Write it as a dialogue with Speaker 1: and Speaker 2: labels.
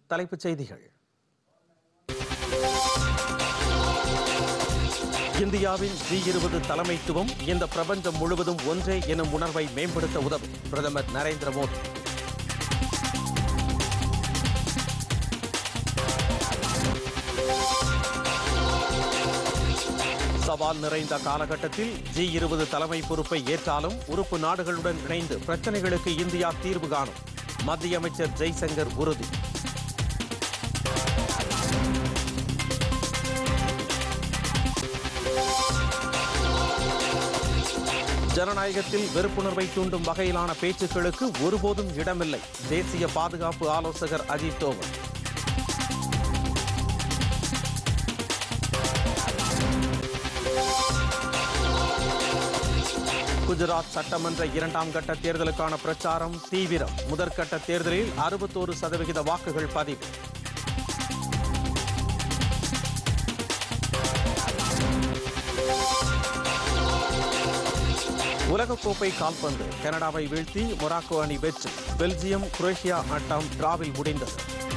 Speaker 1: தலைப்புச் செய்திகள் இந்தியாவின் ஜி இருபது தலைமைத்துவம் இந்த பிரபஞ்சம் முழுவதும் ஒன்றே எனும் உணர்வை மேம்படுத்த உதவும் பிரதமர் நரேந்திர மோடி சவால் நிறைந்த காலகட்டத்தில் ஜி இருபது தலைமை பொறுப்பை ஏற்றாலும் உறுப்பு நாடுகளுடன் இணைந்து பிரச்சனைகளுக்கு இந்தியா தீர்வு காணும் மத்திய அமைச்சர் ஜெய்சங்கர் உறுதி ஜனநாயகத்தில் வெறுப்புணர்வை தூண்டும் வகையிலான பேச்சுக்களுக்கு ஒருபோதும் இடமில்லை தேசிய பாதுகாப்பு ஆலோசகர் அஜித் தோவல் குஜராத் சட்டமன்ற இரண்டாம் கட்ட தேர்தலுக்கான பிரச்சாரம் தீவிரம் முதற்கட்ட தேர்தலில் அறுபத்தோரு சதவிகித வாக்குகள் பதிவு உலகக்கோப்பை கால்பந்து கனடாவை வீழ்த்தி மொராக்கோ அணி வெற்றி பெல்ஜியம் குரேஷியா ஆட்டம் டிராவில் முடிந்தது